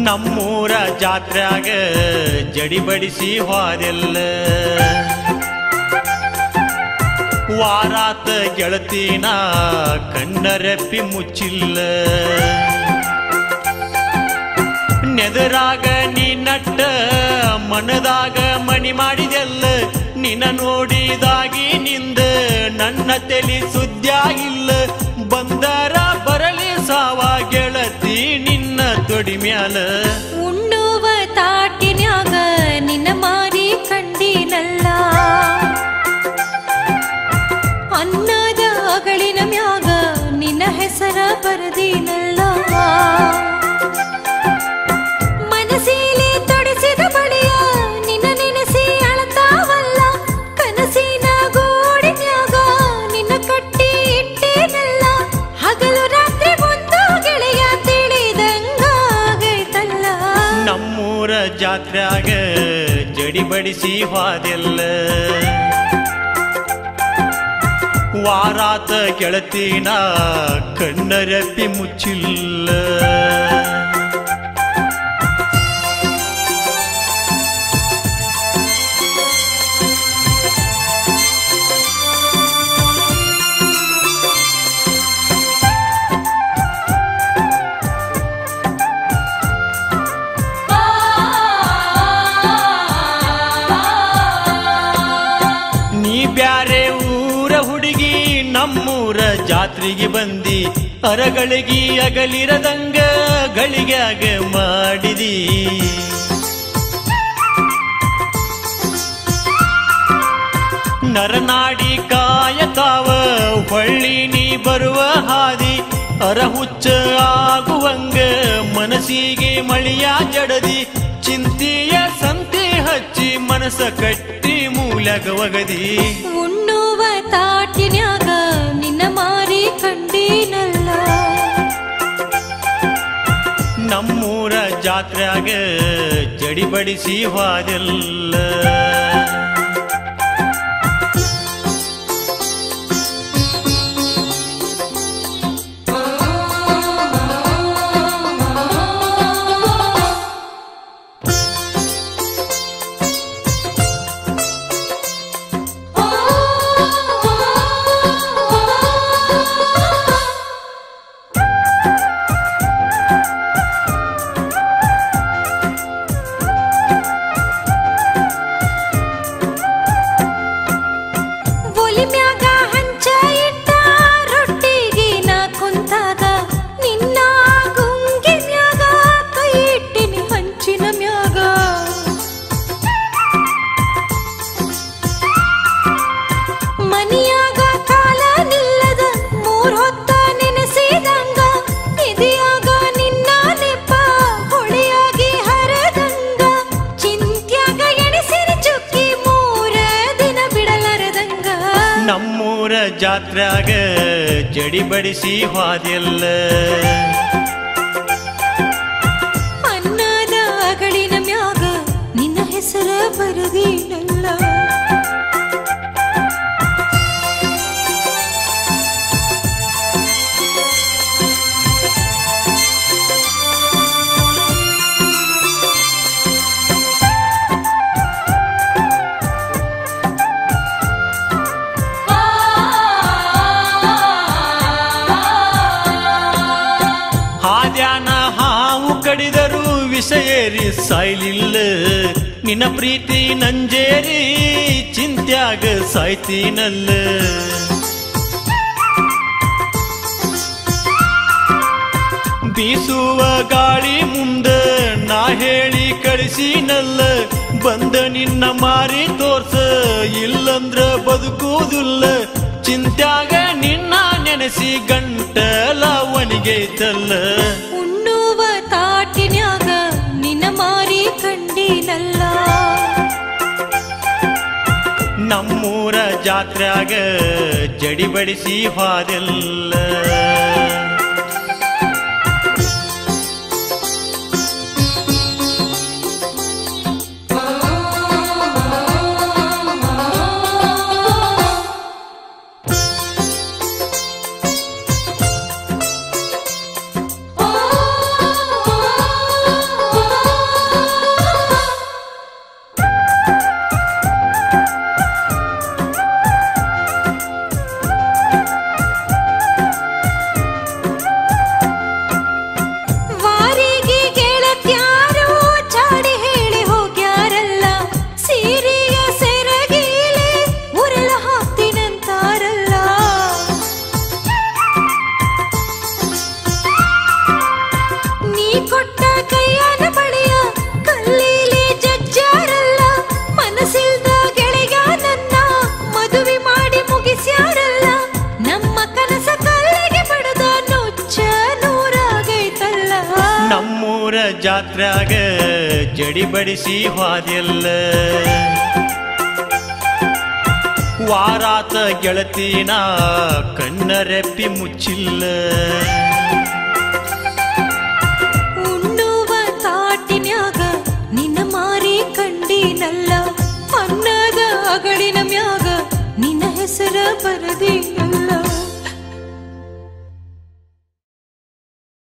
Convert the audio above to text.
ನಮ್ಮೂರ ಜಾತ್ರ್ಯಾಗ ಜಡಿ ಬಡಿಸಿ ಹೋದೆಲ್ಲ ವಾರಾತ ಗೆಳತಿನ ಕಣ್ಣರೆಪ್ಪಿ ಮುಚ್ಚಿಲ್ಲ ನೆದರಾಗ ನೀ ನಟ್ಟ ಮನದಾಗ ಮಣಿ ಮಾಡಿದೆಲ್ಲ ನಿನ್ನ ನೋಡಿದಾಗಿ ನಿಂದ ನನ್ನ ತಲಿ ಸುದ್ದಿಯಾಗಿಲ್ಲ ಬಂದರ ಬರಲಿ ಸಾವ ಗೆಳತಿ ನಿನ್ನ ತೊಡಿ ಮ್ಯಾಲ ಉಣ್ಣುವ ತಾಟಿನ್ಯಾಗ ನಿನ್ನ ಮಾರಿ ಕಂಡಿನಲ್ಲ ಅನ್ನದ ಅಗಳಿನ ಮ್ಯಾಗ ನಿನ್ನ ಹೆಸರ ಬರದಿನಲ್ಲ ಮನಸ್ಸಿಲಿ ತೊಡಿಸಿದ ಬಳಿಯ ನಿನ್ನ ನೆನೆಸಿ ಅಳತಾವಲ್ಲ ಕನಸಿನ ಗೋಡಿನ್ಯಾಗ ನಿನ್ನ ಕಟ್ಟಿ ಇಟ್ಟೇನಲ್ಲ ಹಗಲು ರಾತ್ರಿ ಒಂದು ಗೆಳೆಯ ತಿಳಿದಂಗಾಗೈತಲ್ಲ ನಮ್ಮೂರ ಜಾತ್ರ್ಯಾಗ ಜಡಿ ಬಡಿಸಿ ಹೋದೆಲ್ಲ ವಾರಾತ ಗೆಳತಿನ ಕಣ್ಣರೆಪ್ಪಿ ಮುಚ್ಚಿಲ್ಲ ನೀ ಬ್ಯಾರೆ ಊರ ಹುಡುಗಿ ನಮ್ಮೂರ ಜಾತ್ರೆಗೆ ಬಂದಿ ಅರಗಳಿಗೆ ಅಗಲಿರದಂಗ ಗಳಿಗ್ಯಾಗ ಮಾಡಿದಿ ನರನಾಡಿ ಕಾಯತಾವ ಹೊಳ್ಳಿ ನೀ ಬರುವ ಹಾದಿ ಅರಹುಚ್ಚ ಆಗುವಂಗ ಮನಸ್ಸಿಗೆ ಮಳಿಯ ಜಡದಿ ಚಿಂತೆಯ ಸಂತೆ ಹಚ್ಚಿ ಮನಸ್ಸ ಕಟ್ಟಿ ಮೂಲಗ ಒಗದಿ ಉಣ್ಣುವ ತಾಟಿನ್ಯಾಗ ನಿನ್ನ ಮಾರಿ ಕಂಡಿನಲ್ಲ ನಮ್ಮೂರ ಜಾತ್ರ್ಯಾಗ ಜಡಿ ಬಡಿಸಿ ಹೋದೆಲ್ಲ ಒಲಿ ಮ್ಯಾಗ ಹಂಚ ಇಟ್ಟ ರೊಟ್ಟಿಗೆ ನಾ ಕುಂತಾಗ ನಿನ್ನ ಗುಂಗಿ ಮ್ಯಾಗ ಕೈ ಇಟ್ಟಿನಿ ಹಂಚಿನ ಮ್ಯಾಗ ಮನಿಯಾಗ ಕಾಲ ನಿಲ್ಲದ ಮೂರ್ ಹೊತ್ತ ನೆನೆಸಿದಂಗ ನಿಧಿಯಾಗ ನಿನ್ನ ನೆಪ ಹೊಳೆಯಾಗಿ ಹರದಂಗ ಚಿಂತ್ಯಾಗ ಎಣಿಸಿನ ಚುಕ್ಕಿ ಮೂರ ದಿನ ಬಿಡಲಾರದಂಗ ನಮ್ಮೂರ ಜಾತ್ರ್ಯಾಗ ಜಡಿ ಬಡಿಸಿ ಹೋದೆಲ್ಲ ಅನ್ನದ ಅಗಳಿನ ಮ್ಯಾಗ ನಿನ್ನ ಹೆಸರ ಬರದಿನಲ್ಲ ಹಾದ್ಯಾನ ಹಾವು ಕಡಿದರು ವಿಷಯೇರಿ ಸಾಯ್ಲಿಲ್ಲ ನಿನ್ನ ಪ್ರೀತಿ ನಂಜೇರಿ ಚಿಂತ್ಯಾಗ ಸಾಯ್ತೀನಲ್ಲ ಬೀಸುವ ಗಾಳಿ ಮುಂದ ನಾ ಹೇಳಿ ಕಳಿಸಿನಲ್ಲ ಬಂದ ನಿನ್ನ ಮಾರಿ ತೋರ್ಸ ಇಲ್ಲಂದ್ರ ಬದುಕುವುದಿಲ್ಲ ಚಿಂತ್ಯಾಗ ನಿನ್ನ ನೆನೆಸಿ ಗಂಟಲ ಒಣಗೈತಲ್ಲ ಉಣ್ಣುವ ತಾಟಿನ್ಯಾಗ ನಿನ್ನ ಮಾರಿ ಕಂಡಿನಲ್ಲ ನಮ್ಮೂರ ಜಾತ್ರ್ಯಾಗ ಜಡಿ ಬಡಿಸಿ ಹೋದೆಲ್ಲ ಆ ಜಾತ್ರ್ಯಾಗ ಜಡಿ ಬಡಿಸಿ ಹಾದೆಲ್ಲ ವಾರಾತ ಗೆಳತಿನ ಕಣ್ಣರೆಪ್ಪಿ ಮುಚ್ಚಿಲ್ಲ ಉಣ್ಣುವ ತಾಟಿನ್ಯಾಗ ನಿನ್ನ ಮಾರಿ ಕಂಡಿನಲ್ಲ ಅನ್ನದ ಅಗಳಿನ ಮ್ಯಾಗ ನಿನ್ನ ಹೆಸರ ಬರದಿಲ್ಲ